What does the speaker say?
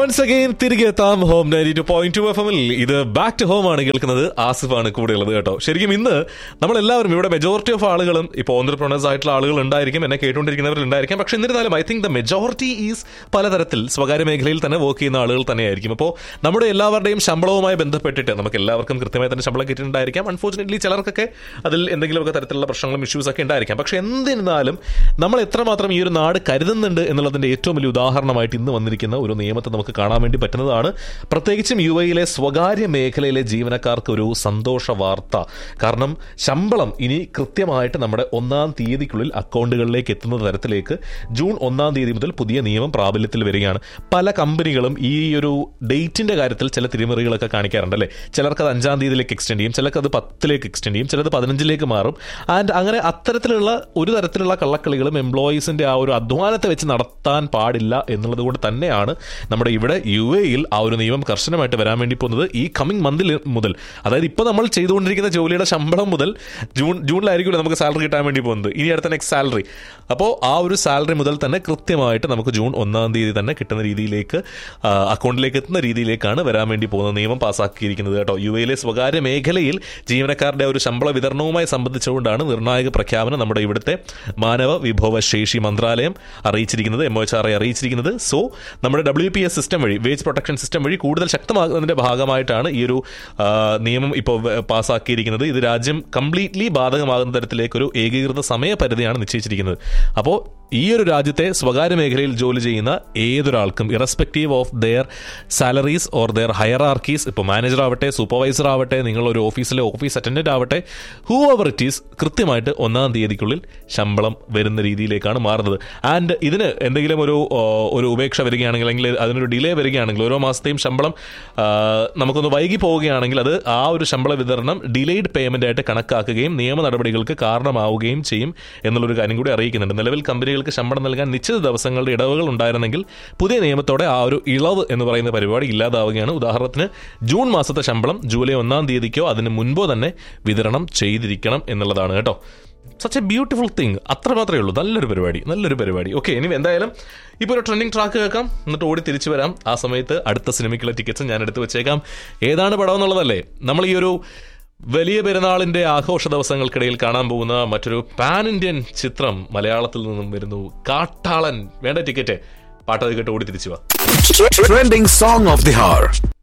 Once again തിരികെ എത്താം home ninety two point two F എമ്മിൽ ഇത് ബാക്ക് ടു ഹോം ആണ് കേൾക്കുന്നത് ആസിഫാണ് കൂടെയുള്ളത് കേട്ടോ ശരിക്കും ഇന്ന് നമ്മളെല്ലാവരും ഇവിടെ മെജോറിറ്റി ഓഫ് ആളുകളും ഇപ്പോൾ ഓണ്ടർപ്രണേഴ്സ് ആയിട്ടുള്ള ആളുകൾ ഉണ്ടായിരിക്കും എന്നെ കേട്ടുകൊണ്ടിരിക്കുന്നവരുണ്ടായിരിക്കും പക്ഷെ എന്നിരുന്നാലും I think the majority is പലതരത്തിൽ സ്വകാര്യ മേഖലയിൽ തന്നെ വർക്ക് ചെയ്യുന്ന ആളുകൾ തന്നെയായിരിക്കും അപ്പോൾ നമ്മുടെ എല്ലാവരുടെയും ശമ്പളവുമായി ബന്ധപ്പെട്ടിട്ട് നമുക്ക് എല്ലാവർക്കും കൃത്യമായി തന്നെ ശമ്പളം കിട്ടിയിട്ടുണ്ടായിരിക്കാം അൺഫോർച്ചുനേറ്റ്ലി ചിലർക്കൊക്കെ അതിൽ എന്തെങ്കിലുമൊക്കെ തരത്തിലുള്ള പ്രശ്നങ്ങളും ഇഷ്യൂസ് ഒക്കെ ഉണ്ടായിരിക്കാം പക്ഷെ എന്നിരുന്നാലും നമ്മൾ എത്രമാത്രം ഈ ഒരു നാട് കരുതുന്നുണ്ട് എന്നുള്ളതിന്റെ ഏറ്റവും വലിയ ഉദാഹരണമായിട്ട് ഇന്ന് വന്നിരിക്കുന്ന ഒരു നിയമത്തെ നമുക്ക് കാണാൻ വേണ്ടി പറ്റുന്നതാണ് പ്രത്യേകിച്ചും യു എയിലെ സ്വകാര്യ മേഖലയിലെ ജീവനക്കാർക്ക് ഒരു സന്തോഷ വാർത്ത കാരണം ശമ്പളം ഇനി കൃത്യമായിട്ട് നമ്മുടെ ഒന്നാം തീയതിക്കുള്ളിൽ അക്കൗണ്ടുകളിലേക്ക് എത്തുന്ന തരത്തിലേക്ക് ജൂൺ ഒന്നാം തീയതി മുതൽ പുതിയ നിയമം പ്രാബല്യത്തിൽ വരികയാണ് പല കമ്പനികളും ഈ ഒരു ഡേറ്റിന്റെ കാര്യത്തിൽ ചില തിരിമറികളൊക്കെ കാണിക്കാറുണ്ട് അല്ലേ ചിലർക്ക് അത് അഞ്ചാം തീയതിയിലേക്ക് എക്സ്റ്റെൻഡ് ചെയ്യും ചിലർക്ക് അത് പത്തിലേക്ക് എക്സ്റ്റെൻഡ് ചെയ്യും ചിലത് പതിനഞ്ചിലേക്ക് മാറും ആൻഡ് അങ്ങനെ അത്തരത്തിലുള്ള ഒരു തരത്തിലുള്ള കള്ളക്കളികളും എംപ്ലോയീസിന്റെ ആ ഒരു അധ്വാനത്തെ വെച്ച് നടത്താൻ പാടില്ല എന്നുള്ളത് കൊണ്ട് തന്നെയാണ് നമ്മുടെ ഇവിടെ യു എയിൽ ആ ഒരു നിയമം കർശനമായിട്ട് വരാൻ വേണ്ടി പോകുന്നത് ഈ കമ്മിങ് മന്തിൽ മുതൽ അതായത് ഇപ്പോൾ നമ്മൾ ചെയ്തുകൊണ്ടിരിക്കുന്ന ജോലിയുടെ ശമ്പളം മുതൽ ജൂൺ ജൂണിലായിരിക്കുമല്ലോ നമുക്ക് സാലറി കിട്ടാൻ വേണ്ടി പോകുന്നത് ഇനി അടുത്ത നെക്സ്റ്റ് സാലറി അപ്പോൾ ആ ഒരു സാലറി മുതൽ തന്നെ കൃത്യമായിട്ട് നമുക്ക് ജൂൺ ഒന്നാം തീയതി തന്നെ കിട്ടുന്ന രീതിയിലേക്ക് ആ, അക്കൗണ്ടിലേക്ക് എത്തുന്ന രീതിയിലേക്കാണ് വരാൻ വേണ്ടി പോകുന്ന നിയമം പാസ്സാക്കിയിരിക്കുന്നത് കേട്ടോ യു എയിലെ സ്വകാര്യ മേഖലയിൽ ജീവനക്കാരുടെ ഒരു ശമ്പള വിതരണവുമായി സംബന്ധിച്ചുകൊണ്ടാണ് നിർണായക പ്രഖ്യാപനം നമ്മുടെ ഇവിടുത്തെ മാനവ വിഭവ ശേഷി മന്ത്രാലയം അറിയിച്ചിരിക്കുന്നത് M O H R I അറിയിച്ചിരിക്കുന്നത് സോ നമ്മുടെ ഡബ്ല്യു പി എസ് സിസ്റ്റം വഴി വേജ് പ്രൊട്ടക്ഷൻ സിസ്റ്റം വഴി കൂടുതൽ ശക്തമാകുന്നതിന്റെ ഭാഗമായിട്ടാണ് ഈ ഒരു ആ, നിയമം ഇപ്പോൾ പാസ്സാക്കിയിരിക്കുന്നത് ഇത് രാജ്യം കംപ്ലീറ്റ്ലി ബാധകമാകുന്ന തരത്തിലേക്ക് ഒരു ഏകീകൃത സമയപരിധിയാണ് നിശ്ചയിച്ചിരിക്കുന്നത് അപ്പോൾ ഈ ഒരു രാജ്യത്തെ സ്വകാര്യ മേഖലയിൽ ജോലി ചെയ്യുന്ന ഏതൊരാൾക്കും irrespective of their salaries or their hierarchies ഇപ്പോൾ മാനേജർ ആവട്ടെ സൂപ്പർവൈസർ ആവട്ടെ നിങ്ങൾ ഒരു ഓഫീസിലെ ഓഫീസ് അറ്റൻഡന്റ് ആവട്ടെ ഹൂ ഓവർ ഇറ്റ് ഈസ് കൃത്യമായിട്ട് ഒന്നാം തീയതിക്കുള്ളിൽ ശമ്പളം വരുന്ന രീതിയിലേക്കാണ് മാറുന്നത് ആൻഡ് ഇതിന് എന്തെങ്കിലും ഒരു ഓ, ഒരു ഉപേക്ഷ വരികയാണെങ്കിൽ അല്ലെങ്കിൽ അതിനൊരു ഡിലേ വരികയാണെങ്കിൽ ഓരോ മാസത്തെയും ശമ്പളം ആ, നമുക്കൊന്ന് വൈകി പോവുകയാണെങ്കിൽ അത് ആ ഒരു ശമ്പള വിതരണം ഡിലേഡ് പേയ്മെന്റ് ആയിട്ട് കണക്കാക്കുകയും നിയമ നടപടികൾക്ക് കാരണമാവുകയും ചെയ്യും എന്നുള്ളൊരു കാര്യം കൂടി അറിയിക്കുന്നുണ്ട് നിലവിൽ കമ്പനികൾക്ക് ശമ്പളം നൽകാൻ നിശ്ചിത ദിവസങ്ങളുടെ ഇടവുകൾ ഉണ്ടായിരുന്നെങ്കിൽ പുതിയ നിയമത്തോടെ ആ ഒരു ഇളവ് എന്ന് പറയുന്ന പരിപാടി ഇല്ലാതാവുകയാണ് ഉദാഹരണത്തിന് ജൂൺ മാസത്തെ ശമ്പളം ജൂലൈ ഒന്നാം തീയതിക്കോ അതിന് മുൻപോ തന്നെ വിതരണം ചെയ്തിരിക്കണം എന്നുള്ളതാണ് കേട്ടോ സച്ച് എ ബ്യൂട്ടിഫുൾ തിങ് അത്ര മാത്രമേ ഉള്ളൂ നല്ലൊരു പരിപാടി നല്ലൊരു പരിപാടി ഓക്കെ ഇനി എന്തായാലും ഇപ്പോൾ ഒരു ട്രെൻഡിങ് ട്രാക്ക് കേൾക്കാം എന്നിട്ട് ഓടി തിരിച്ചു വരാം ആ സമയത്ത് അടുത്ത സിനിമയ്ക്കുള്ള ടിക്കറ്റ്സ് ഞാൻ എടുത്ത് വെച്ചേക്കാം ഏതാണ് പടം എന്നുള്ളതല്ലേ നമ്മൾ ഈ ഒരു വലിയ പെരുന്നാളിന്റെ ആഘോഷ ദിവസങ്ങൾക്കിടയിൽ കാണാൻ പോകുന്ന മറ്റൊരു പാൻ ഇന്ത്യൻ ചിത്രം മലയാളത്തിൽ നിന്നും വരുന്നു കാട്ടാളൻ വേണ്ട ടിക്കറ്റ് പാട്ടത് കേട്ട് ഓടി തിരിച്ചു വാ Trending song of the hour.